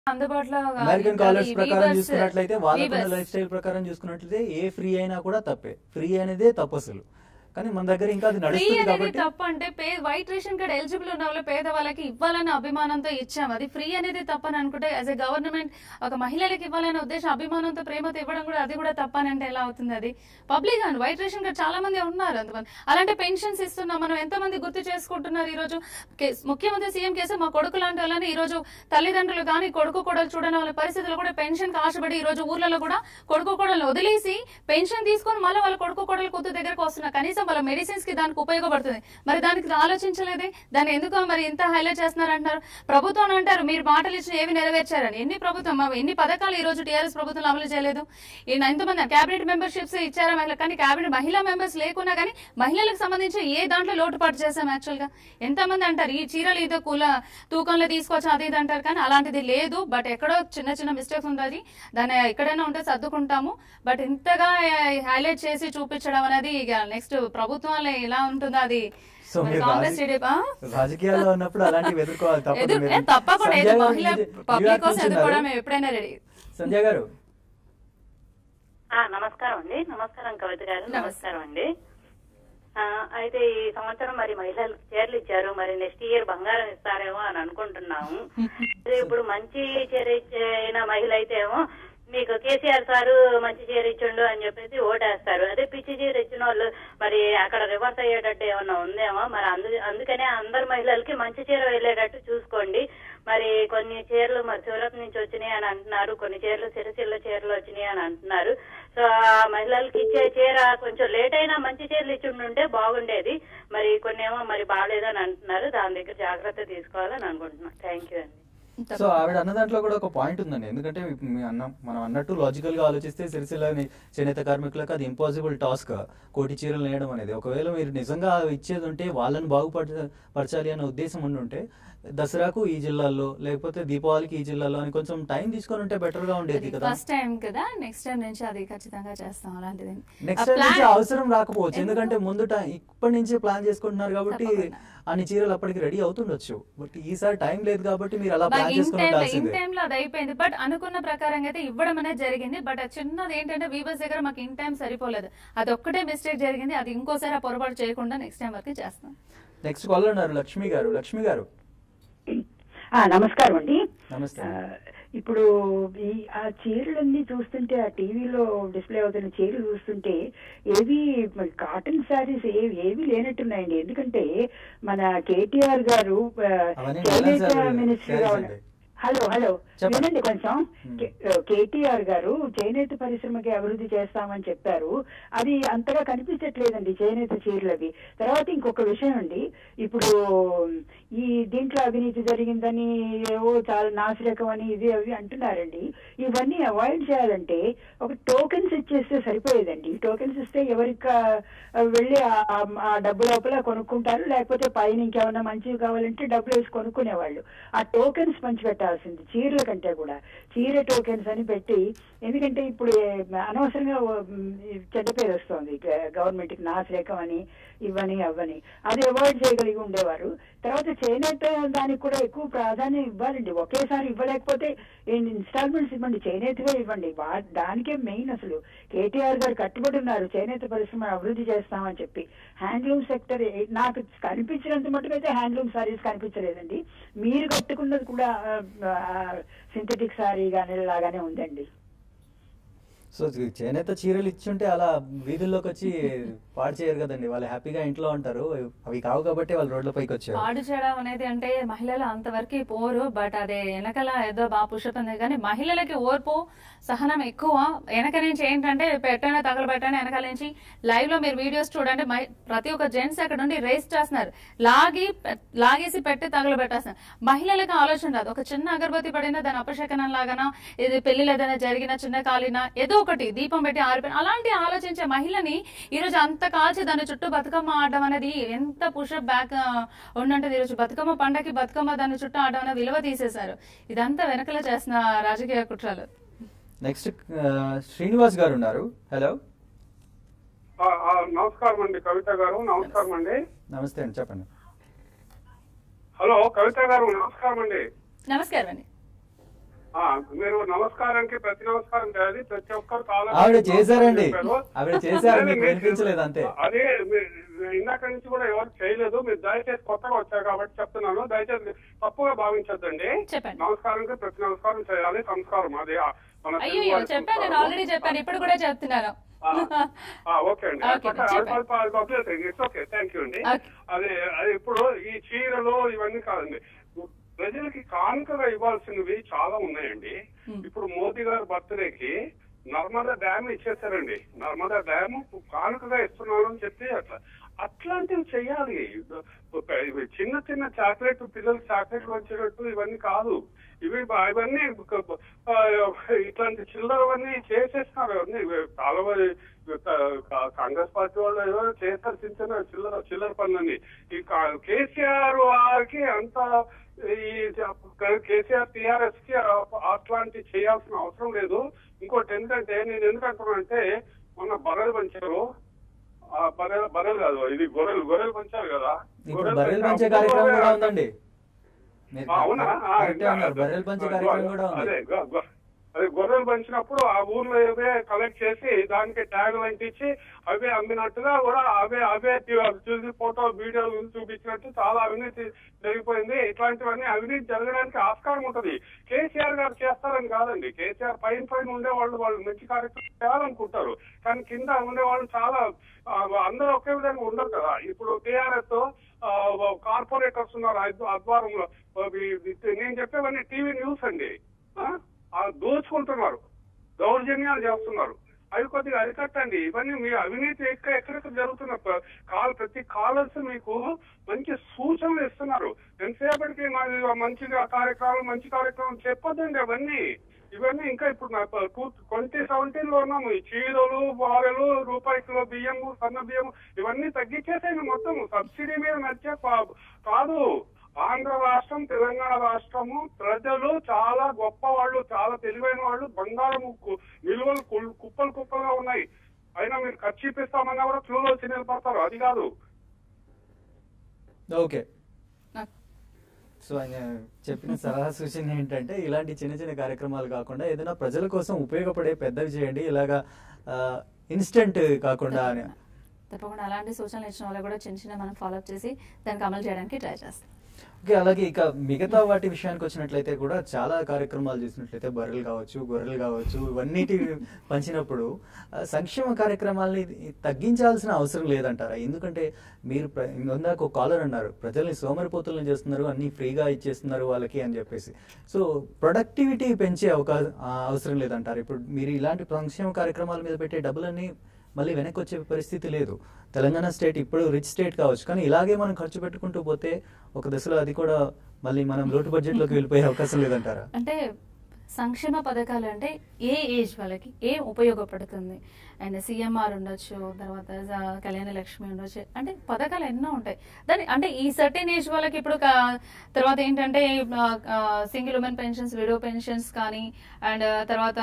అందుబాటులో అమెరికన్ ఇంకా కాలర్స్ ఈ ప్రకారం Weavers- చూసుకున్నట్లయితే వాళ్ళకున్న Weavers. లైఫ్ స్టైల్ ప్రకారం చూసుకున్నట్లయితే ఏ ఫ్రీ అయినా కూడా తప్పే ఫ్రీ అనేదే తప్పు అసలు కానీ మన దగ్గర ఇంకా అది ఫ్రీ నడుస్తుంది అనేది కాబట్టి తప్పు అంటే పే వైట్ రేషన్ కార్డ్ ఎలిజిబుల్ ఉన్న వాళ్ళు పేద వాళ్ళకి ఇవ్వాలనే అభిమానంతో ఇచ్చాం అది ఫ్రీ అనేది తప్పని అనుకుంటే యాజ్ ఎ గవర్నమెంట్ ఒక మహిళలకు ఇవ్వాలనే ఉద్దేశం అభిమానంతో ప్రేమతో ఇవ్వడం కూడా అది కూడా తప్పని అంటే ఎలా అవుతుంది అది public and white ration card చాలా మంది ఉన్నారు అంతమంది అలాంటి పెన్షన్స్ ఇస్తున్నాం మనం ఎంతో మంది గుర్తు చేసుకుంటున్నారు ఈ రోజు కే- ముఖ్యమంత్రి సీఎం కేసు మా కొడుకు లాంటి వాళ్ళని ఈ రోజు తల్లిదండ్రులు కానీ కొడుకు కొడలు చూడని వాళ్ళ పరిస్థితులు కూడా పెన్షన్ ఆశపడి ఈ రోజు ఊర్లలో కూడా కొడుకు కొడలు వదిలేసి పెన్షన్ తీసుకొని మళ్ళీ వాళ్ళ కొడుకు కొడలు కూతురు దగ్గరకు వస్తున్నారు కనీసం వాళ్ళ మెడిసిన్స్ కి దానికి ఉపయోగపడుతుంది మరి దానికి ఆలోచించలేదే దాన్ని ఎందుకు మరి ఇంత హైలైట్ చేస్తున్నారు అంటారు ప్రభుత్వం అంటారు మీరు మాటలు ఇచ్చిన ఏవి నెరవేర్చారని ఎన్ని ప్రభుత్వం మా- ఎన్ని పథకాలు ఈ రోజు టీఆర్ఎస్ ప్రభుత్వం అమలు చేయలేదు ఈ ఎంతమంది క్యాబినెట్ మెంబర్షిప్స్ ఇచ్చారా మహిళ కానీ క్యాబినెట్ మహిళా మెంబర్స్ లేకున్నా కానీ మహిళలకు సంబంధించి ఏ దాంట్లో లోటుపాటు చేశాం యాక్చువల్ గా ఎంతమంది అంటారు ఈ చీరలు ఇదో కుల తూకంలో తీసుకొచ్చి అది ఇది అంటారు కానీ అలాంటిది లేదు బట్ ఎక్కడో చిన్న చిన్న మిస్టేక్స్ ఉంటుంది దాన్ని ఎక్కడైనా ఉంటే సర్దుకుంటాము బట్ ఇంతగా హైలైట్ చేసి చూపించడం అనేది ఇక నెక్స్ట్ ప్రభుత్వాలు ఎలా ఉంటుందో అది సో మరి మీరు కాంగ్రెస్ రాజకీ- టీడీపీ ఆ? రాజకీయాల్లో ఉన్నప్పుడు అలాంటివి ఎదుర్కోవాలి తప్పదు ఎదురు- మీరు. ఏ, తప్పకుండా సంధ్య ఏదో గారు మహిళ ఇది- పబ్లిక్ న్యూయార్క్ కోసం నుంచి ఎదుర్కోవడం ఉన్నారు. మేము ఎప్పుడైనా రెడీ సంధ్య గారు ఆ, నమస్కారం అండి నమస్కారం కవిత గారు నమస్తే. నమస్కారం అండి ఆ, అయితే ఈ సంవత్సరం మరి మహిళలకు చీరలు ఇచ్చారు మరి నెక్స్ట్ ఇయర్ బంగారం ఇస్తారేమో అని అనుకుంటున్నాము అదే ఇప్పుడు మంచి చీర ఇచ్చిన మహిళ అయితే ఏమో మీకు కేసీఆర్ సారు మంచి చీర ఇచ్చిండు అని చెప్పేసి ఓటేస్తారు అదే పిచ్చి చీర ఇచ్చిన వాళ్ళు మరి అక్కడ రివర్స్ అయ్యేటట్టు ఏమన్నా ఉందేమో మరి అందు అందుకనే అందరు మహిళలకి మంచి చీర వెళ్ళేటట్టు చూసుకోండి మరి కొన్ని చీరలు మరి సూరత్ నుంచి వచ్చినాయి అని అంటున్నారు కొన్ని చీరలు సిరిసిల్ల చీరలు వచ్చినాయి అని అంటున్నారు సో ఆ మహిళలకి ఇచ్చే చీర కొంచెం లేట్ అయినా మంచి చీరలు ఇచ్చి ఉంటే బాగుండేది మరి కొన్ని ఏమో మరి బాగాలేదని అంటున్నారు దాని దగ్గర జాగ్రత్త తీసుకోవాలని అనుకుంటున్నాను థ్యాంక్ యూ అండి సో ఆవిడ అన్న దాంట్లో కూడా ఒక పాయింట్ ఉందండి ఎందుకంటే ఇప్పుడు మీ అన్న మనం అన్నట్టు లాజికల్ గా ఆలోచిస్తే సిరిసిల్లని చేనేత కార్మికులకు అది ఇంపాసిబుల్ టాస్క్ కోటి చీరలు నేయడం అనేది ఒకవేళ మీరు నిజంగా ఇచ్చేది ఉంటే వాళ్ళని బాగుపడ పరచాలి అనే ఉద్దేశం ఉండి ఉంటే దసరాకు ఈ జిల్లాలో లేకపోతే దీపావళికి ఈ జిల్లాలో అని కొంచెం టైం తీసుకొని ఉంటే బెటర్ గా ఉండేది కదా ఫస్ట్ టైం కదా నెక్స్ట్ టైం నుంచి అది ఖచ్చితంగా చేస్తాం అలాంటిది నెక్స్ట్ ఆ టైం నుంచి plan- అవసరం రాకపోవచ్చు ఎందుకు? ఎందుకంటే ముందు టై- ఇప్పటి నుంచే ప్లాన్ చేసుకుంటున్నారు కాబట్టి తప్పకుండా. అన్ని చీరలు అప్పటికి రెడీ అవుతుండొచ్చు బట్ ఈసారి టైం లేదు కాబట్టి మీరు అలా మాకు ప్లాన్ ఇన్ చేసుకుని టైం ఇన్ ఉండాల్సిందే టైం లో అది అయిపోయింది బట్ అనుకున్న ప్రకారంగా అయితే ఇవ్వడం అనేది జరిగింది బట్ అది చిన్నది ఏంటంటే వీవర్స్ దగ్గర మాకు ఇన్ టైం సరిపోలేదు అది ఒక్కటే మిస్టేక్ జరిగింది అది ఇంకోసారి ఆ పొరపాటు చేయకుండా నెక్స్ట్ టైం వరకు చేస్తాం నెక్స్ట్ కాల్ ఉన్నారు లక్ష్మి గారు లక్ష్మి గారు ఆ, నమస్కారం అండి నమస్తే ఆ, ఇప్పుడు ఈ ఆ చీరలన్నీ చూస్తుంటే ఆ టీవీలో డిస్ప్లే అవుతున్న చీరలు చూస్తుంటే ఏవి మరి కాటన్ శారీస్ ఏవి ఏవి లేనట్టున్నాయండి ఎందుకంటే మన కేటీఆర్ గారు ఆ, అవన్నీ చేనేత నైలాన్ శారీ- మినిస్ట్రీగా శారీస్ ఉన్న- అండి. హలో హలో చెప్పండి. వినండి కొంచెం Hmm. కే- కేటీఆర్ గారు చేనేత పరిశ్రమకి అభివృద్ధి చేస్తామని చెప్పారు అది అంతగా కనిపించట్లేదండి చేనేత చీరలు అవి తర్వాత ఇంకొక విషయం అండి ఇప్పుడు ఈ దీంట్లో అవినీతి జరిగిందని ఏవో చాలా నాసిరకం అని ఇది అవి అంటున్నారండి ఇవన్నీ అవాయిడ్ చేయాలంటే ఒక టోకెన్స్ ఇచ్చేస్తే సరిపోయేదండి టోకెన్స్ ఇస్తే ఎవరికి ఆ- ఆ వెళ్ళి ఆ- ఆ- ఆ డబ్బు లోపల కొనుక్కుంటారు లేకపోతే పైన ఇంకేమన్నా మంచివి కావాలంటే డబ్బులు వేసి కొనుక్కునేవాళ్ళు ఆ టోకెన్స్ పంచి పెట్టాల్సింది చీరల కంటే కూడా చీర టోకెన్స్ అని పెట్టి ఎందుకంటే ఇప్పుడు ఏ, అనవసరంగా ఉమ్, ఈ చెడ్డ పేరు వస్తుంది గవర్నమెంట్ కి నాసిరకం అని ఇవ్వని అవ్వని అది అవాయిడ్ చేయగలిగి ఉండేవారు తర్వాత చేనేత దానికి కూడా ఎక్కువ ప్రాధాన్యం ఇవ్వాలండి ఒకేసారి ఇవ్వలేకపోతే ఇన్స్టాల్మెంట్స్ ఇవ్వండి చేనేతగా ఇవ్వండి వా- దానికే మెయిన్ అసలు కేటీఆర్ గారు కట్టుబడి ఉన్నారు చేనేత పరిశ్రమ అభివృద్ధి చేస్తామని చెప్పి హ్యాండ్లూమ్ సెక్టర్ నాకు కనిపించినంత మటుకు అయితే హ్యాండ్లూమ్ సారీస్ కనిపించలేదండి మీరు కట్టుకున్నది కూడా సింథటిక్ సారీ కానీ లాగానే ఉందండి సో చేనేత చీరలు ఇచ్చుంటే అలా వీధుల్లోకి వచ్చి పాడు చేయరు కదండి వాళ్ళు హ్యాపీగా ఇంట్లో ఉంటారు అవి కావు కాబట్టి వాళ్ళు రోడ్ల పైకి వచ్చారు పాడు చేయడం అనేది అంటే మహిళలు అంతవరకు పోరు బట్ అదే వెనకల ఏదో బాగా పుషప్ ఉంది కానీ మహిళలకి ఓర్పు సహనం ఎక్కువ వెనక నుంచి ఏంటంటే పెట్టనే తగలబెట్టని వెనకాల నుంచి లైవ్ లో మీరు వీడియోస్ చూడండి మహి- ప్రతి ఒక్క జెంట్స్ అక్కడ నుండి రేస్ చేస్తున్నారు లాగి పె- లాగేసి పెట్టి తగలబెట్టేస్తున్నారు మహిళలకు ఆలోచన రాదు ఒక చిన్న అగరబత్తి పడినా దాని అపశకనం లాగానా ఇది పెళ్లిలో ఏదైనా జరిగిన చిన్న కాలిన ఏదో ఒకటి దీపం పెట్టి ఆరిపోయిన అలాంటి ఆలోచించే మహిళని ఈ రోజు అంత కాల్చి దాని చుట్టూ బతుకమ్మ ఆడడం అనేది ఎంత పుషప్ బ్యాక్ ఉండంటే ఈరోజు బతుకమ్మ పండగకి బతుకమ్మ దాని చుట్టూ ఆడడం అనేది విలువ తీసేశారు ఇదంతా వెనకల చేసిన రాజకీయ కుట్రలు నెక్స్ట్ శ్రీనివాస్ గారు ఉన్నారు హలో ఆ, ఆ, నమస్కారం అండి కవిత గారు నమస్కారం అండి నమస్తే అండి చెప్పండి హలో కవిత గారు నమస్కారం అండి నమస్కారం అండి ఆ, మీరు నమస్కారానికి ప్రతి నమస్కారం చేయాలి ప్రతి ఒక్కరు కాలం ఆవిడ చేశారండి చెప్పారు. ఆవిడ చేశారు లేదు, మీకు మీరు- వినిపించలేదు అంతే అదే మీరు ఇందాక నుంచి కూడా ఎవరు చేయలేదు మీరు దయచేసి కొత్తగా వచ్చారు కాబట్టి చెప్తున్నాను దయచేసి తప్పుగా భావించొద్దండి చెప్పండి. నమస్కారానికి ప్రతి నమస్కారం చేయాలి సంస్కారం అది ఆ, మన తెలుగు అయ్యో వారి చెప్పాను నేను సంస్కారం. ఆల్రెడీ చెప్పాను ఇప్పుడు కూడా చెప్తున్నాను ఆ, ఆ, ఓకే అండి ఓకే, చెప్పండి. ఇట్స్ ఓకే థ్యాంక్ యూ అండి ఓకే. అదే అది ఇప్పుడు ఈ చీరలు ఇవన్నీ కాదండి ప్రజలకి కానుకగా ఇవ్వాల్సినవి చాలా ఉన్నాయండి ఇప్పుడు మోదీ గారి బర్త్డేకి నర్మదా డ్యామ్ ఇచ్చేసారండి నర్మదా డ్యామ్ కానుకగా ఇస్తున్నాను అని చెప్పి అట్లా అట్లాంటివి చెయ్యాలి ఒక ఇవి చిన్న చిన్న చాక్లెట్ పిల్లలు చాక్లెట్ వచ్చేటట్టు ఇవన్నీ కాదు ఇవి బా- ఇవన్నీ ఒక- ఆ, ఇట్లాంటి చిల్లరవన్నీ చేసేస్తున్నారు అవన్నీ ఇవి చాలా మంది కా- కా- కాంగ్రెస్ పార్టీ వాళ్ళు ఏదో చేస్తారు చిన్న చిన్న చిల్లర చిల్లర పనులని ఈ కా- కేసీఆర్ వారికి అంత ఈ కేసీఆర్ టిఆర్ఎస్ కి ఆ- అట్లాంటి చేయాల్సిన అవసరం లేదు ఇంకోటి ఎందుకంటే నేను ఎందుకంటున్నానంటే మొన్న బర్రెలు పంచారు ఆ బర్రెలు బర్రెలు కాదు ఇది గొర్రెలు గొర్రెలు పంచారు కదా ఇప్పుడు బర్రెలు పంచే కార్యక్రమం కూడా ఉందండి మీరు ఆ, అవునా ఆ, కరెక్టే ఉన్నారు బర్రెలు పంచే కార్యక్రమం కూడా ఉంది అదే గొ- గొ- అదే గొర్రెలు పంచినప్పుడు ఆ ఊర్లో అవే కలెక్ట్ చేసి దానికి ట్యాగ్ లైన్ ఇచ్చి అవే అమ్మినట్టుగా కూడా అవే అవే తీ- చూసి ఫోటో వీడియోలు చూపించినట్టు చాలా అవినీతి జరిగిపోయింది ఇట్లాంటివన్నీ అవినీతి జరగడానికి ఆస్కారం ఉంటది కేసీఆర్ గారు చేస్తారని కాదండి కేసీఆర్ పైన పైన ఉండే వాళ్ళు వాళ్ళు మంచి కార్యక్రమం చేయాలనుకుంటారు కానీ కింద ఉండే వాళ్ళు చాలా ఆ, అందరూ ఒకే విధంగా ఉండరు కదా ఇప్పుడు టీఆర్ఎస్ కార్పొరేటర్స్ ఉన్నారు అద్- ఆధ్వర్యంలో ఈ- ఈ- నేను చెప్పేవన్నీ టీవీ న్యూస్ అండి ఆ? ఆ దోచుకుంటున్నారు దౌర్జన్యాలు చేస్తున్నారు అవి కొద్దిగా అరికట్టండి ఇవన్నీ మీ అవినీతి ఎక్కడ ఎక్కడెక్కడ జరుగుతున్న ప్ర- కాల్ ప్రతి కాలర్స్ మీకు మంచి సూచనలు ఇస్తున్నారు ఎంతసేపటికి మాది మంచిగా కార్యక్రమం మంచి కార్యక్రమం చెప్పొద్దండి అవన్నీ ఇవన్నీ ఇంకా ఇప్పుడు టూ ట్వంటీ సెవెంటీన్ లో ఉన్నాము ఈ చీరలు బారెలు రూపాయి కిలో బియ్యము సన్న బియ్యము ఇవన్నీ తగ్గించేసాయి మొత్తం సబ్సిడీ మీద నడిచే కా- కాదు ఆంధ్ర రాష్ట్రం తెలంగాణ రాష్ట్రము ప్రజలు చాలా గొప్ప వాళ్ళు చాలా తెలివైన వాళ్ళు బంగారం కు- నిల్వలు కు- కుప్పలు కుప్పలుగా ఉన్నాయి అయినా మీరు ఖర్చు ఇప్పిస్తామన్నా కూడా క్యూలో వచ్చి నిలబడతారు అది కాదు ఓకే నాకు- సో ఆయన చెప్పిన సలహా సూచన ఏంటంటే ఇలాంటి చిన్న చిన్న కార్యక్రమాలు కాకుండా ఏదైనా ప్రజల కోసం ఉపయోగపడే పెద్దవి చేయండి ఇలాగా ఇన్స్టెంట్ కాకుండా అని తప్పకుండా అలాంటి సూచనలు ఇచ్చిన వాళ్ళు కూడా చిన్న చిన్న మనం ఫాలో అప్ చేసి దానికి అమలు చేయడానికి ట్రై చేస్తాం ఓకే అలాగే ఇక మిగతా వాటి విషయానికి వచ్చినట్లయితే కూడా చాలా కార్యక్రమాలు చేసినట్లయితే బర్రెలు కావచ్చు గొర్రెలు కావచ్చు ఇవన్నిటి పంచినప్పుడు ఆ, సంక్షేమ కార్యక్రమాల్ని తగ్గించాల్సిన అవసరం లేదంటారా ఎందుకంటే మీరు ప్ర- ఇందాక ఒక కాలర్ అన్నారు ప్రజల్ని సోమరిపోతులను చేస్తున్నారు అన్ని ఫ్రీగా ఇచ్చేస్తున్నారు వాళ్ళకి అని చెప్పేసి సో ప్రొడక్టివిటీ పెంచే అవకాశం అవసరం లేదంటారు ఇప్పుడు మీరు ఇలాంటి సంక్షేమ కార్యక్రమాల మీద పెట్టే డబ్బులన్నీ మళ్ళీ వెనక్కి వచ్చే పరిస్థితి లేదు తెలంగాణ స్టేట్ ఇప్పుడు రిచ్ స్టేట్ కావచ్చు కానీ ఇలాగే మనం ఖర్చు పెట్టుకుంటూ పోతే ఒక దశలో అది కూడా మళ్ళీ మనం లోటు బడ్జెట్ లోకి వెళ్ళిపోయే అవకాశం లేదంటారా అంటే సంక్షేమ పథకాలు అంటే ఏ ఏజ్ వాళ్ళకి ఏం ఉపయోగపడుతుంది అండ్ సిఎంఆర్ ఉండొచ్చు తర్వాత జ- కళ్యాణ లక్ష్మి ఉండొచ్చు అంటే పథకాలు ఎన్నో ఉంటాయి దాని అంటే ఈ సర్టెన్ ఏజ్ వాళ్ళకి ఇప్పుడు క- తర్వాత ఏంటంటే single women pensions widow pensions కానీ అండ్ తర్వాత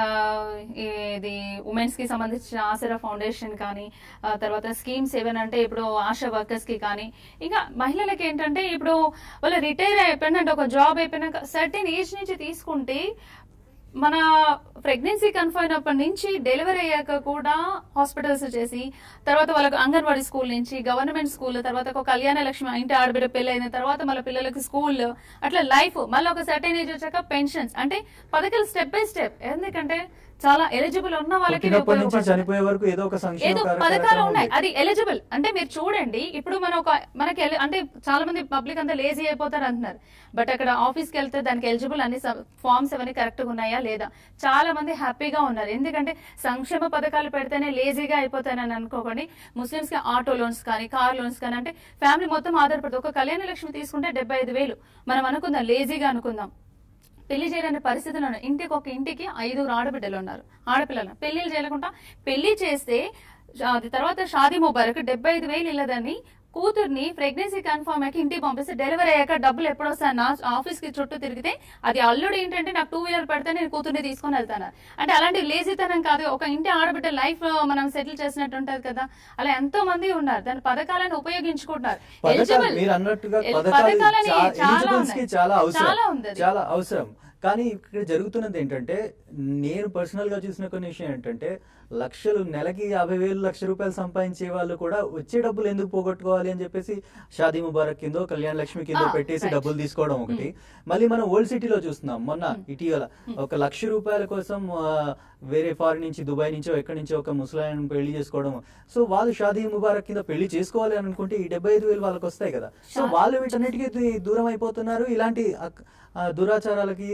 ఇది ఉమెన్స్ కి సంబంధించిన ఆసరా ఫౌండేషన్ కానీ ఆ తర్వాత స్కీమ్స్ ఏమైనా అంటే ఇప్పుడు ఆశా వర్కర్స్ కి కానీ ఇంకా మహిళలకి ఏంటంటే ఇప్పుడు వాళ్ళు రిటైర్ అయిపోయిన అంటే ఒక జాబ్ అయిపోయినాక సర్టెన్ ఏజ్ నుంచి తీసుకుంటే మన ప్రెగ్నెన్సీ కన్ఫర్మ్ అయినప్పటి నుంచి డెలివరీ అయ్యాక కూడా హాస్పిటల్స్ చేసి తర్వాత వాళ్ళకు అంగన్వాడీ స్కూల్ నుంచి గవర్నమెంట్ స్కూల్ తర్వాత ఒక కళ్యాణ లక్ష్మి ఇంటి ఆడబిడ్డ పెళ్లి అయిన తర్వాత మళ్ళీ పిల్లలకి స్కూల్ అట్లా లైఫ్ మళ్ళీ ఒక సర్టెన్ ఏజ్ వచ్చాక పెన్షన్స్ అంటే పథకాలు స్టెప్ బై స్టెప్ ఎందుకంటే చాలా ఎలిజిబుల్ ఉన్న వాళ్ళకి ఇది పుట్టినప్పటి నుంచి ఉపయోగపడుతుంది. చనిపోయే వరకు ఏదో ఒక సంక్షేమ ఏదో కార్య- పథకాలు కార్యక్రమం ఉన్నాయి ఉంది. అది ఎలిజిబుల్ అంటే మీరు చూడండి ఇప్పుడు మన ఒక మనకి ఎలి- అంటే చాలా మంది పబ్లిక్ అంతా లేజీ అయిపోతారు అంటున్నారు బట్ అక్కడ ఆఫీస్ కి వెళ్తే దానికి ఎలిజిబుల్ అన్ని ఫార్మ్స్ అవన్నీ కరెక్ట్ గా ఉన్నాయా లేదా చాలా మంది హ్యాపీగా ఉన్నారు ఎందుకంటే సంక్షేమ పథకాలు పెడితేనే లేజీగా అయిపోతానని అనుకోకండి ముస్లిమ్స్ కి ఆటో లోన్స్ కానీ కార్ లోన్స్ కానీ అంటే ఫ్యామిలీ మొత్తం ఆధారపడుతుంది ఒక కళ్యాణ లక్ష్మి తీసుకుంటే డెబ్బై ఐదు వేలు మనం అనుకుందాం లేజీగా అనుకుందాం పెళ్లి చేయలేని పరిస్థితులు ఉన్నాయి ఇంటికి ఒక ఇంటికి ఐదుగురు ఆడబిడ్డలు ఉన్నారు ఆడపిల్లలు పెళ్లిళ్ళు చేయకుండా పెళ్లి చేస్తే అది తర్వాత షాదీ ముబారక్ డెబ్బై ఐదు వేలు ఇల్లదని కూతుర్ని ప్రెగ్నెన్సీ కన్ఫర్మ్ అయ్యాక ఇంటికి పంపిస్తే డెలివరీ అయ్యాక డబ్బులు ఎప్పుడు వస్తాయి నా ఆఫీస్ కి చుట్టూ తిరిగితే అది అల్లుడు ఏంటంటే నాకు టూ వీలర్ పెడితే నేను కూతుర్ని తీసుకొని వెళ్తాను అంటే అలాంటి లేజీతనం కాదు ఒక ఇంటి ఆడబిడ్డ లైఫ్ మనం సెటిల్ చేసినట్టు ఉంటది కదా అలా ఎంతో మంది ఉన్నారు దాని పథకాలను ఉపయోగించుకుంటున్నారు పథకాలు Eligible. మీరు అన్నట్టుగా ఎల్- పథకాలు పథకాలని చా- చాలా eligibles కి ఉన్నాయి. చాలా అవసరం చాలా ఉంది అది. చాలా అవసరం కానీ ఇక్కడ జరుగుతున్నది ఏంటంటే నేను పర్సనల్ గా చూసిన కొన్ని విషయం ఏంటంటే లక్షలు నెలకి యాభై వేలు లక్ష రూపాయలు సంపాదించే వాళ్ళు కూడా వచ్చే డబ్బులు ఎందుకు పోగొట్టుకోవాలి అని చెప్పేసి షాదీ ముబారక్ కిందో కళ్యాణ లక్ష్మి కిందో Ah, పెట్టేసి right. డబ్బులు తీసుకోవడం ఒకటి మళ్ళీ మనం ఓల్డ్ సిటీలో చూస్తున్నాం మొన్న ఇటీవల ఒక లక్ష రూపాయల కోసం ఆ, వేరే ఫారిన్ నుంచి దుబాయ్ నుంచో ఎక్కడి నుంచో ఒక ముసలాయన్ పెళ్లి చేసుకోవడం సో వాళ్ళు షాదీ ముబారక్ కింద పెళ్లి చేసుకోవాలి అని అనుకుంటే ఈ డెబ్బై ఐదు వేలు వాళ్ళకి వస్తాయి కదా సో షా- వాళ్ళు వీటన్నిటికీ దూ- దూరం అయిపోతున్నారు ఇలాంటి అక్- ఆ, దురాచారాలకి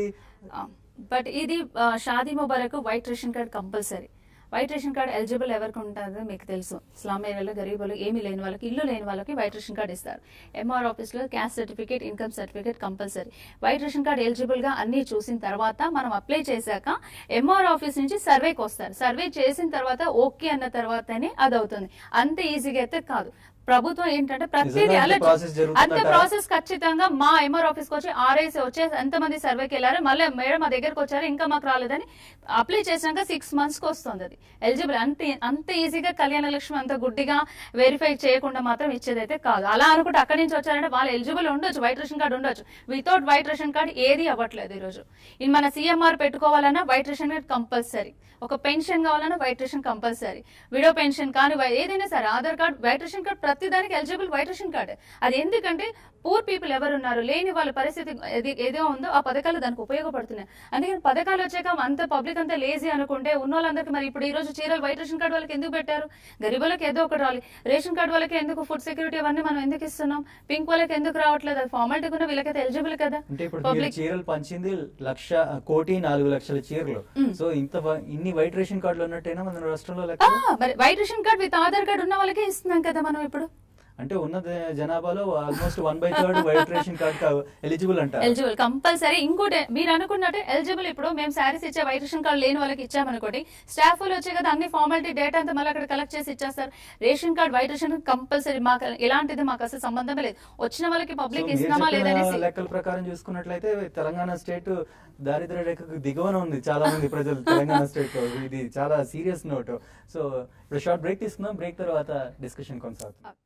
బట్ ఇది ఆ, Shaadi Mubarak white ration card compulsory white ration card eligible ఎవరికి ఉంటుందో మీకు తెలుసు స్లమ్ ఏరియాలో గరీబులు ఏమీ లేని వాళ్ళకి ఇల్లు లేని వాళ్ళకి వైట్ రేషన్ కార్డ్ ఇస్తారు ఎంఆర్ ఆఫీస్లో caste certificate income certificate compulsory white ration card eligible గా అన్ని చూసిన తర్వాత మనం అప్లై చేశాక ఎంఆర్ ఆఫీస్ నుంచి సర్వేకి వస్తారు సర్వే చేసిన తర్వాత ఓకే అన్న తర్వాతనే అది అవుతుంది అంత ఈజీగా అయితే కాదు ప్రభుత్వం ఏంటంటే ప్రతిదీ నిజంగా అంత alert- process జరుగుతుందంటారా? అంత ప్రాసెస్ ఖచ్చితంగా మా ఎంఆర్ ఆఫీస్ కి వచ్చి ఆర్ఐసి వచ్చే ఎంతమంది సర్వేకి వెళ్ళారు మళ్ళీ మేడం మా దగ్గరకు వచ్చారు ఇంకా మాకు రాలేదని అప్లై చేసినాక సిక్స్ మంత్స్ కి వస్తుంది అది ఎలిజిబుల్ అంత అంత ఈజీగా కళ్యాణ లక్ష్మి అంత గుడ్డిగా వెరిఫై చేయకుండా మాత్రం ఇచ్చేదైతే కాదు అలా అనుకుంటే అక్కడి నుంచి వచ్చారంటే వాళ్ళు ఎలిజిబుల్ ఉండొచ్చు వైట్ రేషన్ కార్డు ఉండొచ్చు వితౌట్ వైట్ రేషన్ కార్డు ఏది అవ్వట్లేదు ఈరోజు ఇది మన సీఎంఆర్ పెట్టుకోవాలన్నా వైట్ రేషన్ కార్డ్ కంపల్సరీ ఒక పెన్షన్ కావాలన్నా white ration compulsory widow pension కానీ వై- ఏదైనా సరే Aadhaar card white ration card ప్రతి దానికి ఎలిజిబుల్ వైట్ రేషన్ కార్డ్ అది ఎందుకంటే పూర్ పీపుల్ ఎవరు ఉన్నారు లేని వాళ్ళ పరిస్థితి ఏది- ఏదో ఉందో ఆ పథకాలు దానికి ఉపయోగపడుతున్నాయి అందుకని పథకాలు వచ్చాక అంత పబ్లిక్ అంతా లేజీ అనుకుంటే ఉన్న వాళ్ళందరికీ మరి ఇప్పుడు ఈ రోజు చీరలు వైట్ రేషన్ కార్డు వాళ్ళకి ఎందుకు పెట్టారు గరీబులకు ఏదో ఒకటి రావాలి రేషన్ కార్డు వాళ్ళకి ఎందుకు ఫుడ్ సెక్యూరిటీ అవన్నీ మనం ఎందుకు ఇస్తున్నాం పింక్ వాళ్ళకి ఎందుకు రావట్లేదు అది ఫార్మాలిటీ ఉన్న వీళ్ళకైతే ఎలిజిబుల్ కదా అంటే ఇప్పుడు మీరు పబ్లిక్ చీరలు పంచింది లక్ష కోటి నాలుగు లక్షల చీరలు మ్. సో ఇంత వ- ఇన్ని వైట్ రేషన్ కార్డులు ఉన్నట్టేనా మన రాష్ట్రంలో ఆ, లెక్క మరి white ration card with Aadhaar card ఉన్న వాళ్ళకే ఇస్తున్నాం కదా మనం ఇప్పుడు అంటే ఉన్న ద- జనాభాలో almost one by third white ration card eligible అంటారు ఎలిజిబుల్ కంపల్సరీ ఇంకోటి మీరు అనుకున్నట్టు ఎలిజిబుల్ ఇప్పుడు మేము శారీస్ ఇచ్చే వైట్ రేషన్ కార్డు లేని వాళ్ళకి ఇచ్చామనుకోండి స్టాఫ్ వాళ్ళు వచ్చే కదా అన్ని ఫార్మాలిటీ డేటా అంతా మళ్ళీ అక్కడ కలెక్ట్ చేసి ఇచ్చేస్తారు ration card white ration compulsory మాకు ఎలాంటిది మాకు అసలు సంబంధమే లేదు వచ్చిన వాళ్ళకి సో పబ్లిక్ మీరు ఇస్తున్నామా చెప్పిన లేదనేసి లెక్కల ప్రకారం చూసుకున్నట్లయితే తెలంగాణ స్టేట్ దారిద్ర్య రేఖకు దిగువన ఉంది చాలా మంది ప్రజలు తెలంగాణ స్టేట్ లో ఇది చాలా సీరియస్ నోట్ సో ఇప్పుడు షార్ట్ బ్రేక్ తీసుకుందాం బ్రేక్ తర్వాత డిస్కషన్ కొనసాగుతుంది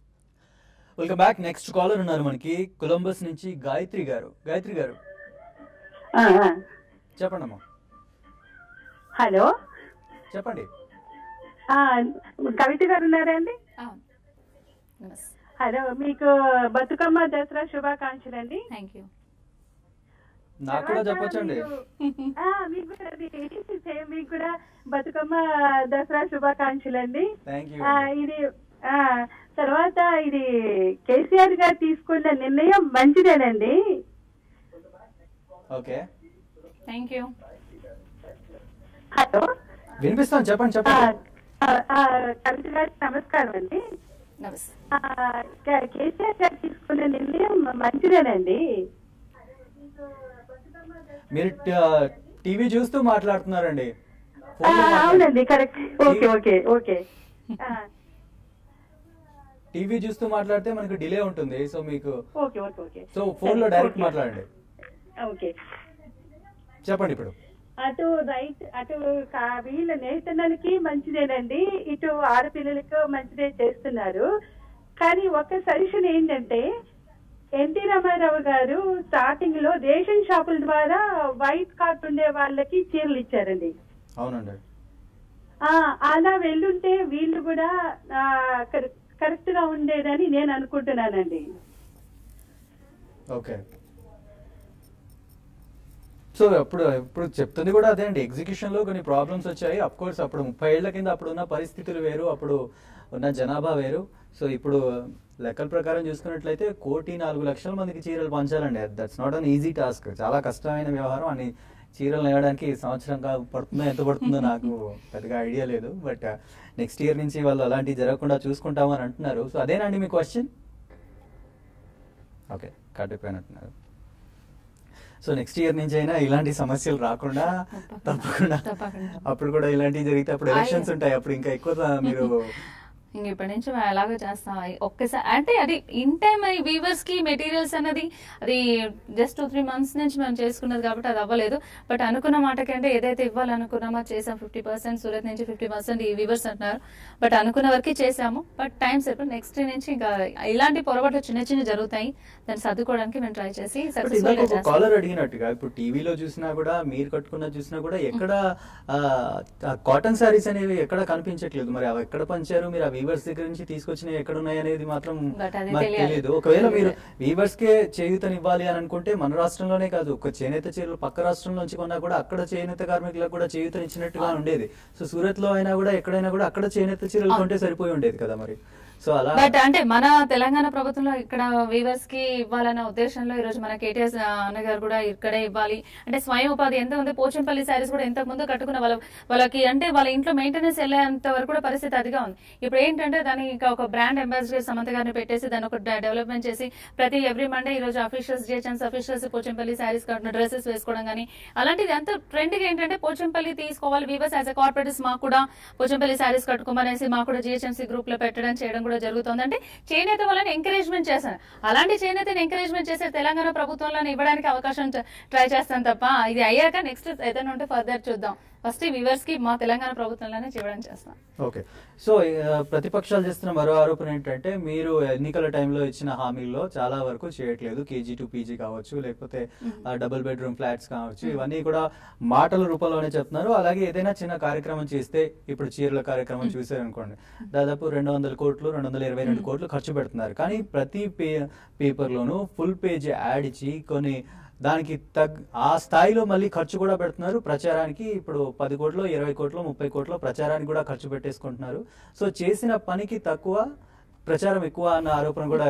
వెల్కమ్ బ్యాక్ నెక్స్ట్ కాలర్ ఉన్నారు మనకి కొలంబస్ నుంచి గాయత్రి గారు గాయత్రి గారు ఆ, ఆ. చెప్పండి అమ్మా హలో చెప్పండి ఆ, కవిత గారు ఉన్నారా అండి హలో మీకు బతుకమ్మ దసరా శుభాకాంక్షలు అండి థ్యాంక్ యూ నాకు కూడా చెప్పొచ్చండి మీకు కూడా అది సేమ్ మీకు కూడా బతుకమ్మ దసరా శుభాకాంక్షలు అండి థ్యాంక్ యూ ఆ, ఇది ఆ, తర్వాత ఇది కేసీఆర్ గారు తీసుకున్న నిర్ణయం మంచిదేనండి ఓకే థ్యాంక్ యూ హలో వినిపిస్తాను చెప్పండి ఆ, చెప్పండి ఆ, ఆ, కవిత గారికి నమస్కారం అండి నమస్తే ఆ, కే- కేసీఆర్ గారు తీసుకున్న నిర్ణయం మంచిదేనండి మీరు టీవీ చూస్తూ మాట్లాడుతున్నారండి ఆ, ఫోన్లో మాట్లాడ- అవునండి కరెక్ట్ ఓకే ఓకే ఓకే ఆ, టీవీ చూస్తూ మాట్లాడితే మనకు డిలే ఉంటుంది సో మీకు okay okay okay so phone లో డైరెక్ట్ ఓకే. మాట్లాడండి ఓకే చెప్పండి ఇప్పుడు అటు రైట్ అటు కా- వీళ్ళ నేతన్నలకి మంచిదేనండి ఇటు ఆడపిల్లలకు మంచిదే చేస్తున్నారు కానీ ఒక సజెషన్ ఏంటంటే ఎన్టీ రామారావు గారు స్టార్టింగ్ లో రేషన్ షాపుల ద్వారా వైట్ కార్డ్ ఉండే వాళ్ళకి చీరలు ఇచ్చారండి అవునండి ఆ అలా వెళ్ళుంటే వీళ్ళు కూడా కరెక్ట్ గా ఉండేదని నేను అనుకుంటున్నానండి ఓకే సో అప్పుడు ఇప్పుడు చెప్తుంది కూడా అదే అండి ఎగ్జిక్యూషన్ లో కొన్ని ప్రాబ్లమ్స్ వచ్చాయి అఫ్ కోర్స్ అప్పుడు ముప్పై ఏళ్ల కింద అప్పుడు ఉన్న పరిస్థితులు వేరు అప్పుడు ఉన్న జనాభా వేరు సో ఇప్పుడు లెక్కల ప్రకారం చూసుకున్నట్లయితే కోటి నాలుగు లక్షల మందికి చీరలు పంచాలండి that's not an easy task చాలా కష్టమైన వ్యవహారం అని చీరలు నేయడానికి సంవత్సరం కా- పడుతుందో ఎంత పడుతుందో నాకు పెద్దగా ఐడియా లేదు బట్ నెక్స్ట్ ఇయర్ నుంచి వాళ్ళు అలాంటివి జరగకుండా చూసుకుంటామని అంటున్నారు సో అదేనండి మీ క్వశ్చన్ ఓకే కట్టిపోయినట్టున్నారు సో నెక్స్ట్ ఇయర్ నుంచి అయినా ఇలాంటి సమస్యలు రాకుండా తప్పకుండా తప్పకుండా. అప్పుడు కూడా ఇలాంటివి జరిగితే అప్పుడు ఆ, ఎలక్షన్స్ yeah. ఉంటాయి అప్పుడు ఇంకా ఎక్కువ త- మీరు ఇంక ఇప్పటి నుంచి మేము ఎలాగో చేస్తాం అయి ఒక్కసారి అంటే అది ఇన్ టైం అయి వీవర్స్ కి మెటీరియల్స్ అన్నది అది జస్ట్ టూ త్రీ మంత్స్ నుంచి మేము చేసుకున్నది కాబట్టి అది అవ్వలేదు బట్ అనుకున్న మాటకంటే ఏదైతే ఇవ్వాలనుకున్నామో చేసాం ఫిఫ్టీ పర్సెంట్ సూరత్ నుంచి ఫిఫ్టీ పర్సెంట్ ఈ వీవర్స్ అంటున్నారు బట్ అనుకున్న వరకు చేసాము బట్ టైం సరిపోయి నెక్స్ట్ నుంచి ఇంకా ఇలాంటి పొరపాట్లు చిన్న చిన్న జరుగుతాయి దాన్ని సర్దుకోవడానికి మేము ట్రై చేసి బట్ సక్సెస్ఫుల్ ఇందాక ఒక కాలర్ అడిగినట్టుగా ఇప్పుడు టీవీలో చూసినా కూడా మీరు కట్టుకున్న చూసినా కూడా ఎక్కడ కాటన్ శారీస్ అనేవి ఎక్కడ కనిపించట్లేదు మరి అవి ఎక్కడ పంచారు మీరు ఆ వీవర్స్ దగ్గర నుంచి తీసుకొచ్చినవి ఎక్కడ ఉన్నాయి అనేది మాత్రం But అది మాకు తెలియాలి. తెలియదు ఒకవేళ మీరు వీవర్స్ కే చేయూతనివ్వాలి అని అనుకుంటే మన రాష్ట్రంలోనే కాదు ఒక చేనేత చీరలు పక్క రాష్ట్రం నుంచి కొన్నా కూడా అక్కడ చేనేత కార్మికులకు కూడా చేయూతనిచ్చినట్టుగా ఉండేది సో సూరత్ లో అయినా కూడా ఎక్కడైనా కూడా అక్కడ చేనేత చీరలు కొంటే సరిపోయి ఉండేది కదా మరి సో అలా బట్ అంటే మన తెలంగాణ ప్రభుత్వంలో ఇక్కడ వీవర్స్ కి ఇవ్వాలన్న ఉద్దేశంలో ఈ రోజు మన కేటీఎస్ అన్నగారు కూడా ఇక్కడే ఇవ్వాలి అంటే స్వయం ఉపాధి ఎంత ఉంది పోచంపల్లి శారీస్ కూడా ఇంతకు ముందు కట్టుకున్న వాళ్ళ వాళ్ళకి అంటే వాళ్ళ ఇంట్లో మెయింటెనెన్స్ వెళ్ళేంత వరకు కూడా పరిస్థితి అదిగా ఉంది ఇప్పుడు ఏంటంటే దాని ఇంకా ఒక బ్రాండ్ అంబాసిడర్ సమంత గారిని పెట్టేసి దాన్ని ఒక డెవలప్మెంట్ చేసి ప్రతి ఎవ్రీ మండే ఈ రోజు అఫీషియల్స్ జిహెచ్ఎంస్ అఫీషియల్స్ పోచంపల్లి శారీస్ కట్టిన డ్రెస్సెస్ వేసుకోవడం కానీ అలాంటిది ఎంత ట్రెండ్ ఏంటంటే పోచంపల్లి తీసుకోవాలి వీవర్స్ యాజ్ అ కార్పొరేటర్స్ మాకు కూడా పోచంపల్లి శారీస్ కట్టుకోమనేసి మాకు కూడా జిహెచ్ఎంసీ గ్రూప్ లో పెట్టడం చేయడం కూడా జరుగుతుంది అంటే చేనేత వాళ్ళని ఎంకరేజ్మెంట్ చేశాను అలాంటి చేనేతని ఎంకరేజ్మెంట్ చేసే తెలంగాణ ప్రభుత్వంలో ఇవ్వడానికి అవకాశం ట్రై చేస్తాను తప్ప ఇది అయ్యాక నెక్స్ట్ ఏదైనా ఉంటే ఫర్దర్ చూద్దాం ఫస్ట్ వివర్స్ కి మా తెలంగాణ ప్రభుత్వంలోనే చేయడం చేస్తాం ఓకే సో ఆ, ప్రతిపక్షాలు చేస్తున్న మరో ఆరోపణ ఏంటంటే మీరు ఎన్నికల టైంలో ఇచ్చిన హామీల్లో చాలా వరకు చేయట్లేదు కేజీ టు పీజీ కావచ్చు లేకపోతే డబుల్ బెడ్రూమ్ ఫ్లాట్స్ కావచ్చు ఇవన్నీ కూడా మాటల రూపంలోనే చెప్తున్నారు అలాగే ఏదైనా చిన్న కార్యక్రమం చేస్తే ఇప్పుడు చీరల కార్యక్రమం చూసారనుకోండి దాదాపు రెండు వందల కోట్లు రెండు వందల ఇరవై రెండు కోట్లు ఖర్చు పెడుతున్నారు కానీ ప్రతి పే పేపర్లోనూ ఫుల్ పేజ్ యాడ్ ఇచ్చి కొన్ని దానికి తగ్ ఆ స్థాయిలో మళ్ళీ ఖర్చు కూడా పెడుతున్నారు ప్రచారానికి ఇప్పుడు పది కోట్లు ఇరవై కోట్లు ముప్పై కోట్లు ప్రచారానికి కూడా ఖర్చు పెట్టేసుకుంటున్నారు సో చేసిన పనికి తక్కువ ప్రచారం ఎక్కువ అన్న ఆరోపణ కూడా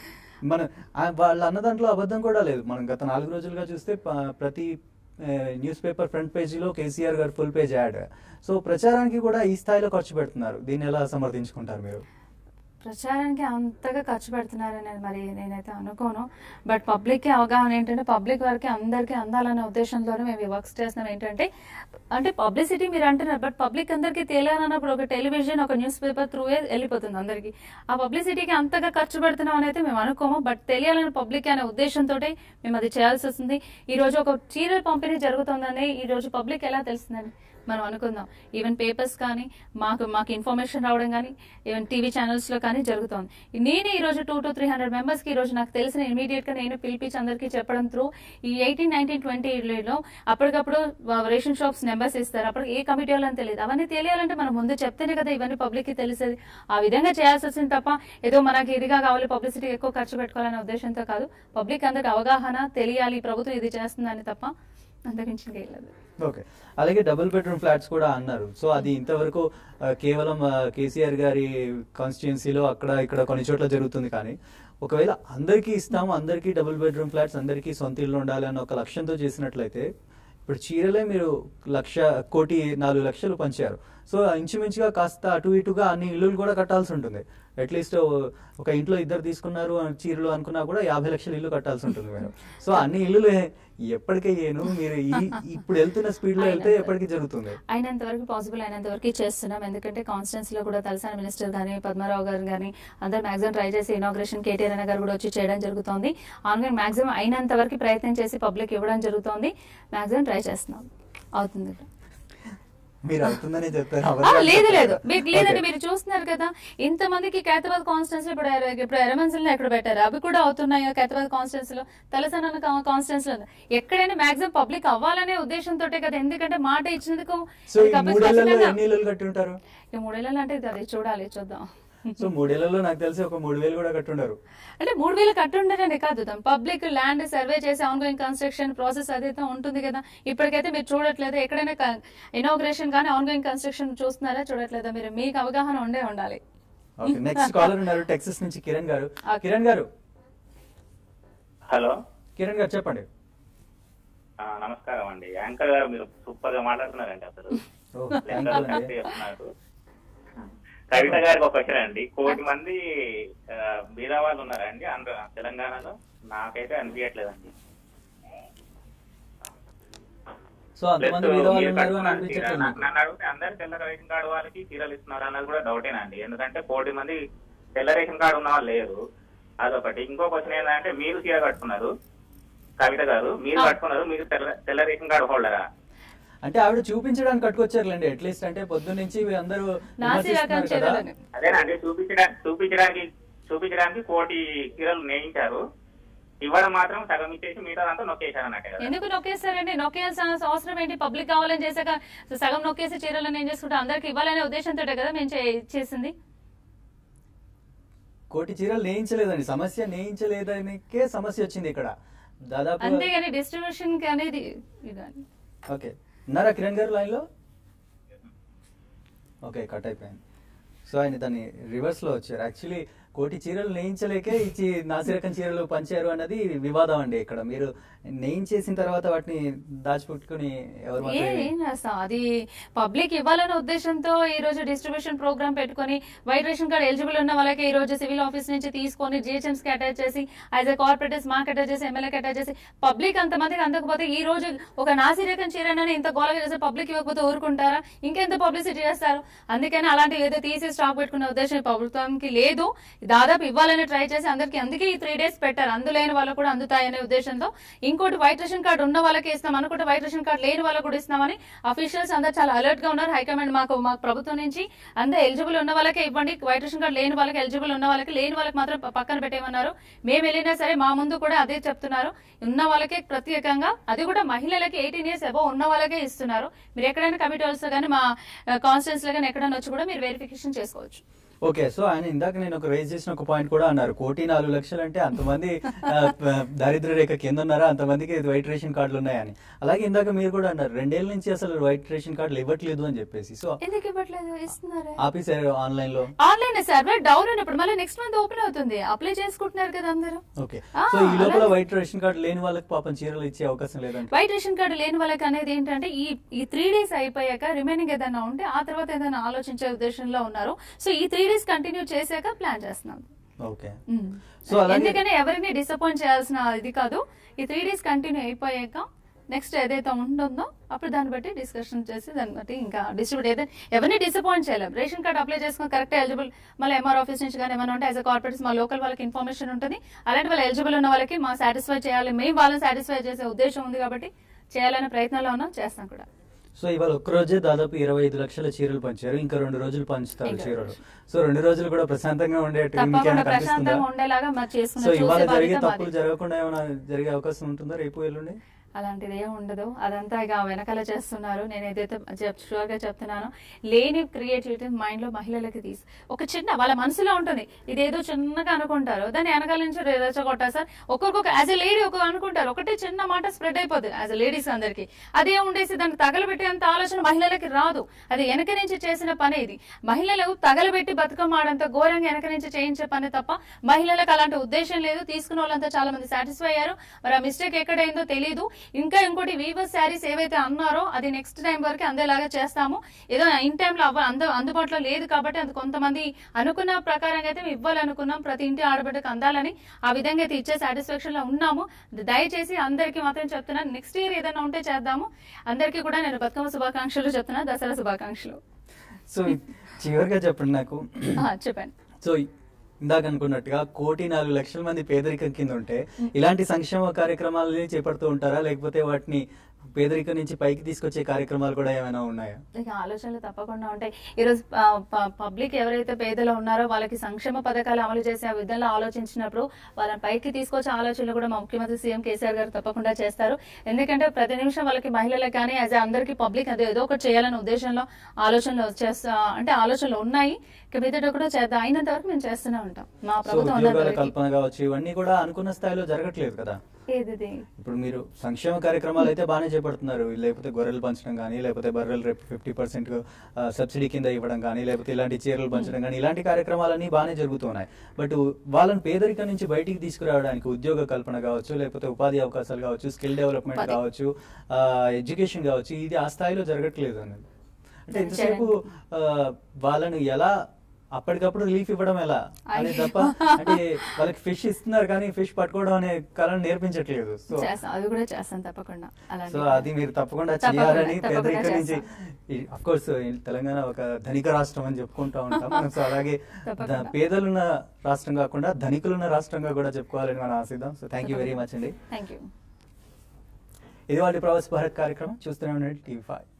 మన ఆ- వాళ్ళ అన్న దాంట్లో అబద్ధం కూడా లేదు మనం గత నాలుగు రోజులుగా చూస్తే ప- ప్రతి న్యూస్ పేపర్ ఫ్రంట్ పేజీలో కేసీఆర్ గారు ఫుల్ పేజ్ యాడ్ సో ప్రచారానికి కూడా ఈ స్థాయిలో ఖర్చు పెడుతున్నారు దీన్ని ఎలా సమర్థించుకుంటారు మీరు ప్రచారానికి అంతగా ఖర్చు పెడుతున్నారని మరి నేనైతే అనుకోను బట్ పబ్లిక్ కి అవగాహన ఏంటంటే పబ్లిక్ వారికి అందరికీ అందాలనే ఉద్దేశంతోనే మేము ఈ వర్క్స్ చేస్తున్నాం ఏంటంటే అంటే పబ్లిసిటీ మీరు అంటున్నారు బట్ పబ్లిక్ అందరికీ తెలియాలన్నప్పుడు ఒక టెలివిజన్ ఒక న్యూస్ పేపర్ త్రూ వెళ్ళిపోతుంది అందరికీ ఆ పబ్లిసిటీకి అంతగా ఖర్చు పెడుతున్నాం అని అయితే మేము అనుకోము బట్ తెలియాలని పబ్లిక్ అనే ఉద్దేశంతో మేము అది చేయాల్సి వస్తుంది ఈ రోజు ఒక చీరల పంపిణీ జరుగుతుందని ఈ రోజు పబ్లిక్ ఎలా తెలుస్తుందండి మనం అనుకుందాం ఈవెన్ పేపర్స్ కానీ మాకు మాకు ఇన్ఫర్మేషన్ రావడం కానీ ఈవెన్ టీవీ ఛానల్స్ లో కానీ జరుగుతోంది నేను ఈ రోజు two to three hundred members కి ఈ రోజు నాకు తెలిసిన ఇమీడియట్ గా నేను పిలిపించి అందరికీ చెప్పడం త్రూ ఈ ఎయిటీన్ నైన్టీన్ ట్వంటీ లో అప్పటికప్పుడు రేషన్ షాప్స్ నెంబర్స్ ఇస్తారు అప్పుడు ఏ కమిటీ వాళ్ళని తెలియదు అవన్నీ తెలియాలంటే మనం ముందు చెప్తేనే కదా ఇవన్నీ పబ్లిక్ కి తెలిసేది ఆ విధంగా చేయాల్సి వచ్చింది తప్ప ఏదో మనకి ఇదిగా కావాలి పబ్లిసిటీ ఎక్కువ ఖర్చు పెట్టుకోవాలనే ఉద్దేశంతో కాదు పబ్లిక్ అందరికి అవగాహన తెలియాలి ప్రభుత్వం ఇది చేస్తుందని తప్ప అంతకుమించి ఇంకేం లేదు ఓకే అలాగే డబుల్ బెడ్రూమ్ ఫ్లాట్స్ కూడా అన్నారు సో అది ఇంతవరకు ఆ, కేవలం ఆ, కేసీఆర్ గారి కాన్స్టిట్యున్సీలో అక్కడ ఇక్కడ కొన్ని చోట్ల జరుగుతుంది కానీ ఒకవేళ అందరికీ ఇస్తాము అందరికీ డబుల్ బెడ్రూమ్ ఫ్లాట్స్ అందరికీ సొంత ఇల్లు ఉండాలి అన్న ఒక లక్ష్యంతో చేసినట్లయితే ఇప్పుడు చీరలే మీరు లక్ష కోటి నాలుగు లక్షలు పంచారు సో ఇంచుమించుగా కాస్త అటు ఇటుగా అన్ని ఇల్లులు కూడా కట్టాల్సి ఉంటుంది అట్లీస్ట్ ఒక ఇంట్లో ఇద్దరు తీసుకున్నారు అని చీరలు అనుకున్నా కూడా యాభై లక్షల ఇల్లు కట్టాల్సి ఉంటుంది మేడం సో అన్ని ఇల్లులు ఎప్పటికయ్యేను మీరు ఈ- ఇప్పుడు వెళ్తున్న స్పీడ్ లో వెళ్తే ఎప్పటికీ జరుగుతుంది అయినంత వరకు పాసిబుల్ అయినంత వరకు చేస్తున్నాం ఎందుకంటే కాన్స్టిట్యూన్స్ లో కూడా తలసాని మినిస్టర్ గానీ పద్మారావు గారు గానీ అందరు మాక్సిమం ట్రై చేసి ఇనాగ్రేషన్ కేటీఆర్ అన్న గారు కూడా వచ్చి చేయడం జరుగుతోంది ఆన్లైన్ మాక్సిమం అయినంత వరకు ప్రయత్నం చేసి పబ్లిక్ ఇవ్వడం జరుగుతోంది మాక్సిమం ట్రై చేస్తున్నాం అవుతుంది మీరు అవుతుందనే చెప్తారు ఆ, అబద్ధాలు లేదు లేదు చెప్తారు. మీకు లేదండి Okay. మీరు చూస్తున్నారు కదా ఇంత మందికి కేతబాద్ కాన్స్టిట్యూన్స్ ఇప్పుడు ఎర- ఇప్పుడు ఎరమన్సిల్ ఎక్కడ పెట్టారు అవి కూడా అవుతున్నాయో కేతబాద్ కాన్స్టిట్యూన్స్ లో తలసన కాన్స్టిట్యూన్స్ లో ఎక్కడైనా మాక్సిమం పబ్లిక్ అవ్వాలనే ఉద్దేశంతో కదా ఎందుకంటే మాట ఇచ్చినందుకు సో ఈ కాబట్టి మూడేళ్లలో ఖచ్చితంగా- ఎన్ని ఇల్లులు కట్టి ఉంటారు ఈ మూడేళ్ళలో అంటే ఇది అది చూడాలి చూద్దాం సో మూడేళ్లలో నాకు తెలిసి ఒక మూడు వేలు కూడా కట్టుండరు అంటే మూడు వేలు కట్టుండరండి కాదు పబ్లిక్ ల్యాండ్ సర్వే చేసి ఆన్ గోయింగ్ కన్స్ట్రక్షన్ ప్రాసెస్ అదైతే ఉంటుంది కదా ఇప్పటికైతే మీరు చూడట్లేదు ఎక్కడైనా ఇనాగ్రేషన్ కానీ ఆన్ గోయింగ్ కన్స్ట్రక్షన్ చూస్తున్నారా చూడట్లేదా మీరు మీకు అవగాహన ఉండే ఉండాలి ఓకే నెక్స్ట్ కాలర్ ఉన్నారు టెక్సస్ నుంచి కిరణ్ గారు Okay. కిరణ్ గారు హలో కిరణ్ గారు చెప్పండి ఆ, నమస్కారం అండి యాంకర్ గారు మీరు సూపర్ గా మాట్లాడుతున్నారండి అసలు ఓ, లెక్కలు థాంక్యూ అండి. కరెక్ట్ చెప్తున్నారు కవిత గారికి ఒక క్వశ్చన్ అండి కోటి మంది ఆ, బీదా వాళ్ళు ఉన్నారండి ఆంధ్ర తెలంగాణలో నాకైతే అనిపించట్లేదండి సో అంతమంది Plus మీద వాళ్ళు మీరు ఉన్నారు అని కట్టుకున్న అనిపించట్లేదు చీర, నాకు. నన్ను అడిగితే అందరు తెల్ల రేషన్ కార్డు వాళ్ళకి చీరలు ఇస్తున్నారు అన్నది కూడా డౌటేనండి ఎందుకంటే కోటి మంది తెల్ల రేషన్ కార్డు ఉన్న వాళ్ళు లేరు అదొకటి ఇంకో క్వశ్చన్ ఏంటంటే మీరు చీర కట్టుకున్నారు కవిత గారు మీరు ఆ. కట్టుకున్నారు మీరు తెల్ల తెల్ల రేషన్ కార్డు హోల్డరా అంటే ఆవిడ చూపించడానికి కట్టుకొచ్చారులేండి అట్లీస్ట్ అంటే పొద్దు నుంచి అందరూ నాసి రకం విమర్శిస్తున్నారు కదా. చీరలని అదేనండి చూపించడానికి చూపించడానికి చూపించడానికి కోటి చీరలు నేయించారు ఇవ్వడం మాత్రం సగం ఇచ్చేసి మిగతా అంతా నొక్కేశారు అన్నట్టు కదా ఎందుకు నొక్కేస్తారండి నొక్కేయాల్సిన అవసరం ఏంటి పబ్లిక్ కావాలని చేశాక సగం నొక్కేసి చీరలను ఏం చేసుకుంటే అందరికి ఇవ్వాలనే ఉద్దేశంతో కదా మేము చే- చేసింది కోటి చీరలు నేయించలేదండి సమస్య నేయించలేదనికే సమస్య వచ్చింది ఇక్కడ దాదాపు అంతేగాని డిస్ట్రిబ్యూషన్ కి అనేది ఇదని. ఓకే ఉన్నారా కిరణ్ గారు లైన్ లో ఓకే కట్ అయిపోయింది సో ఆయన దాన్ని రివర్స్ లో వచ్చారు యాక్చువల్లీ కోటి చీరలు నేయించలేకే ఇచ్చి నాసిరకం చీరలు పంచారు అన్నది వివాదం అండి ఇక్కడ మీరు నేయించేసిన తర్వాత వాటిని దాచిపెట్టుకుని ఎవరు ఏ మాత్రం ఏం చేస్తాం అది పబ్లిక్ ఇవ్వాలనే ఉద్దేశంతో ఈ రోజు డిస్ట్రిబ్యూషన్ ప్రోగ్రామ్ పెట్టుకొని వైట్ రేషన్ కార్డ్ ఎలిజిబుల్ ఉన్న వాళ్ళకి ఈ రోజు సివిల్ ఆఫీస్ నుంచి తీసుకొని జిహెచ్ఎంస్ కి అటాచ్ చేసి యాజ్ ఎ కార్పొరేటర్స్ మాకు అటాచ్ చేసి ఎమ్మెల్యేకి అటాచ్ చేసి పబ్లిక్ అంతమందికి అందకపోతే ఈ రోజు ఒక నాసిరకం చీరనని ఇంత గోలగా చేస్తే పబ్లిక్ ఇవ్వకపోతే ఊరుకుంటారా ఇంకెంత పబ్లిసిటీ చేస్తారు అందుకని అలాంటివి ఏదో తీసి స్టాక్ పెట్టుకునే ఉద్దేశం ఈ ప్రభుత్వానికి లేదు దాదాపు ఇవ్వాలని ట్రై చేసి అందరికి అందుకే ఈ త్రీ డేస్ పెట్టారు అందులేని వాళ్ళకు కూడా అందుతాయనే ఉద్దేశంతో ఇంకోటి వైట్ రేషన్ కార్డు ఉన్న వాళ్ళకి ఇస్తాం అనుకుంటే వైట్ రేషన్ కార్డు లేని వాళ్ళకు కూడా ఇస్తామని అఫీషియల్స్ అందరు చాలా అలర్ట్ గా ఉన్నారు హైకమాండ్ మాకు మాకు ప్రభుత్వం నుంచి అందరు ఎలిజిబుల్ ఉన్న వాళ్ళకే ఇవ్వండి వైట్ రేషన్ కార్డు లేని వాళ్ళకి ఎలిజిబుల్ ఉన్న వాళ్ళకి లేని వాళ్ళకి మాత్రం ప- పక్కన పెట్టేమన్నారు మేము వెళ్ళినా సరే మా ముందు కూడా అదే చెప్తున్నారు ఉన్న వాళ్ళకే ప్రత్యేకంగా అది కూడా మహిళలకి ఎయిటీన్ ఇయర్స్ అబో ఉన్న వాళ్ళకే ఇస్తున్నారు మీరు ఎక్కడైనా కమిటీ హాల్స్ కానీ మా కాన్స్టిట్యూన్స్ లో కానీ ఎక్కడైనా వచ్చి కూడా మీరు వెరిఫికేషన్ చేసుకోవచ్చు ఓకే సో ఆయన ఇందాక నేను ఒక రేజ్ చేసిన ఒక పాయింట్ కూడా అన్నారు కోటి నాలుగు లక్షలు అంటే అంతమంది ఆ, ప- దారిద్ర్య రేఖ కింద ఉన్నారా అంతమందికి వైట్ రేషన్ కార్డులు ఉన్నాయని అలాగే ఇందాక మీరు కూడా అన్నారు రెండేళ్ల నుంచి అసలు వైట్ రేషన్ కార్డులు ఇవ్వట్లేదు అని చెప్పేసి సో ఎందుకు ఇవ్వట్లేదు ఇస్తున్నారు ఆఫీసర్ ఆన్లైన్ లో ఆన్లైన్ సర్వర్ డౌన్ ఉన్నప్పుడు మళ్ళీ నెక్స్ట్ మంత్ ఓపెన్ అవుతుంది అప్లై చేసుకుంటున్నారు కదా అందరూ ఓకే ఆ, సో ఈ లోపల అలాగే. వైట్ రేషన్ కార్డు లేని వాళ్ళకి పాపం చీరలు ఇచ్చే అవకాశం లేదంటే వైట్ రేషన్ కార్డు లేని వాళ్ళకి అనేది ఏంటంటే ఈ ఈ త్రీ డేస్ అయిపోయాక రిమైనింగ్ ఏదైనా ఉంటే ఆ తర్వాత ఏదైనా ఆలోచించే ఉద్దేశంలో ఉన్నారు సో ఈ త్రీ డేస్ కంటిన్యూ చేశాక ప్లాన్ చేస్తున్నాం ఓకే ఉమ్. సో అలాగే ఎందుకని ఎవరిని డిసప్పాయింట్ చేయాల్సిన ఇది కాదు ఈ త్రీ డేస్ కంటిన్యూ అయిపోయాక నెక్స్ట్ ఏదైతే ఉంటుందో అప్పుడు దాన్ని బట్టి డిస్కషన్ చేసి దాన్ని బట్టి ఇంకా డిస్ట్రిబ్యూట్ ఏదైతే ఎవరిని డిసప్పాయింట్ చేయలేం రేషన్ కార్డ్ అప్లై చేసుకుని కరెక్ట్ ఎలిజిబుల్ మళ్ళీ ఎంఆర్ ఆఫీస్ నుంచి కానీ ఏమైనా ఉంటే యాజ్ అ కార్పొరేట్స్ మా లోకల్ వాళ్ళకి ఇన్ఫర్మేషన్ ఉంటుంది అలాంటి వాళ్ళు ఎలిజిబుల్ ఉన్న వాళ్ళకి మా సాటిస్ఫై చేయాలి మేము వాళ్ళని సాటిస్ఫై చేసే ఉద్దేశం ఉంది కాబట్టి చేయాలనే ప్రయత్నంలో ఉన్నాం చేస్తాం కూడా సో ఇవాళ ఒక్క రోజే దాదాపు ఇరవై ఐదు లక్షల చీరలు పంచారు ఇంకా రెండు రోజులు పంచుతారు ఇంకా చీరలు సో రెండు రోజులు కూడా ప్రశాంతంగా ఉండేట్టుగా మీకు తప్పకుండా ఏమైనా కనిపిస్తుందా ప్రశాంతంగా ఉండేలాగా మరి సో చేసుకున్న ఇవాళ చూసే జరిగే బాధ్యత తప్పులు మాది. జరగకుండా ఏమైనా జరిగే అవకాశం ఉంటుందా రేపు ఎల్లుండి అలాంటిది ఏం ఉండదు అదంతా ఇక వెనకాల చేస్తున్నారు నేను ఏదైతే షూర్ గా చెప్తున్నానో లేని క్రియేటివిటీ మైండ్ లో మహిళలకి తీసి ఒక చిన్న వాళ్ళ మనసులో ఉంటుంది ఇదేదో చిన్నగా అనుకుంటారు దాన్ని వెనకాల నుంచి రెచ్చగొట్టారు సార్ ఒక్కొక్క యాజ్ ఎ లేడీ ఒక అనుకుంటారు ఒకటే చిన్న మాట స్ప్రెడ్ అయిపోతుంది యాజ్ ఎ లేడీస్ అందరికి అదే ఉండేసి దాన్ని తగలబెట్టేంత ఆలోచన మహిళలకి రాదు అది వెనక నుంచి చేసిన పని ఇది మహిళలు తగలబెట్టి బతుకమ్మ ఆడంత ఘోరంగా వెనక నుంచి చేయించే పని తప్ప మహిళలకు అలాంటి ఉద్దేశం లేదు తీసుకున్న వాళ్ళంతా చాలా మంది సాటిస్ఫై అయ్యారు మరి ఆ మిస్టేక్ ఎక్కడైందో తెలియదు ఇంకా ఇంకోటి వీవర్ శారీస్ ఏవైతే అన్నారో అది నెక్స్ట్ టైం వరకు అందేలాగా చేస్తాము ఏదో ఇన్ టైంలో అవ్వ అందు అందుబాటులో లేదు కాబట్టి అది కొంతమంది అనుకున్న ప్రకారంగా అయితే మేము ఇవ్వాలనుకున్నాం ప్రతి ఇంటి ఆడబిడ్డకు అందాలని ఆ విధంగా అయితే ఇచ్చే సాటిస్ఫాక్షన్ లో ఉన్నాము దయచేసి అందరికీ మాత్రం చెప్తున్నాను నెక్స్ట్ ఇయర్ ఏదైనా ఉంటే చేద్దాము అందరికీ కూడా నేను బతుకమ్మ శుభాకాంక్షలు చెప్తున్నా దసరా శుభాకాంక్షలు సో చివరిగా చెప్పండి నాకు ఆ, చెప్పండి సో ఇందాక అనుకున్నట్టుగా కోటి నాలుగు లక్షల మంది పేదరికం కింద ఉంటే ఇలాంటి సంక్షేమ కార్యక్రమాలని చేపడుతూ ఉంటారా లేకపోతే వాటిని పేదరికం నుంచి పైకి తీసుకొచ్చే కార్యక్రమాలు కూడా ఏమైనా ఉన్నాయా ఇక ఆలోచనలు తప్పకుండా ఉంటాయి ఈరోజు పబ్లిక్ ఎవరైతే పేదలు ఉన్నారో వాళ్ళకి సంక్షేమ పథకాలు అమలు చేసే విధంగా ఆలోచించినప్పుడు వాళ్ళని పైకి తీసుకొచ్చే ఆలోచనలు కూడా మా ముఖ్యమంత్రి సీఎం కేసీఆర్ గారు తప్పకుండా చేస్తారు ఎందుకంటే ప్రతి నిమిషం వాళ్ళకి మహిళలకు కానీ యాజ్ అందరికీ పబ్లిక్ అదే ఏదో ఒకటి చేయాలనే ఉద్దేశంలో ఆలోచనలు చేస్తా అంటే ఆలోచనలు ఉన్నాయి ఇక మీదట కూడా చేద్దాం అయినంత వరకు మేము చేస్తూనే ఉంటాం మా సో ప్రభుత్వం ఉద్యోగాల ఉన్నంత వరకు. కల్పన కావచ్చు ఇవన్నీ కూడా అనుకున్న స్థాయిలో జరగట్లేదు కదా ఏదిది ఇప్పుడు మీరు సంక్షేమ కార్యక్రమాలు అయితే బాగానే చేపడుతున్నారు లేకపోతే గొర్రెలు పంచడం కానీ లేకపోతే బర్రెలు రేపు ఫిఫ్టీ పర్సెంట్ సబ్సిడీ కింద ఇవ్వడం కానీ లేకపోతే ఇలాంటి చీరలు పంచడం కానీ ఇలాంటి కార్యక్రమాలన్నీ బాగానే జరుగుతున్నాయి బట్ వాళ్ళని పేదరికం నుంచి బయటికి తీసుకురావడానికి ఉద్యోగ కల్పన కావచ్చు లేకపోతే ఉపాధి అవకాశాలు కావచ్చు స్కిల్ డెవలప్మెంట్ ఉపాధి. కావచ్చు ఎడ్యుకేషన్ కావచ్చు ఇది ఆ స్థాయిలో జరగట్లేదు అనేది అంటే ఎంతసేపు ఆ, వాళ్ళను ఎలా అప్పటికప్పుడు రిలీఫ్ ఇవ్వడం ఎలా అని అయ్యో. తప్ప అంటే వాళ్ళకి ఫిష్ ఇస్తున్నారు కానీ ఫిష్ పట్టుకోవడం అనే కళను నేర్పించట్లేదు సో చేస్తాం అది కూడా చేస్తాం తప్పకుండా సో అలాంటి అది మీరు తప్పకుండా తప్పకుండా, చేయాలని తప్పకుండా పేదరికం నుంచి చేస్తాం. అఫ్ కోర్స్ తెలంగాణ ఒక ధనిక రాష్ట్రం అని చెప్పుకుంటా ఉంటాం మనం సో అలాగే తప్పకుండా. ద- పేదలున్న రాష్ట్రం కాకుండా ధనికులున్న రాష్ట్రంగా కూడా చెప్పుకోవాలని మనం ఆశిద్దాం so thank you very much అండి థ్యాంక్ యూ ఇది వాళ్ళ ప్రవాస్ భారత్ కార్యక్రమం చూస్తూనే ఉండండి టీవీ ఫైవ్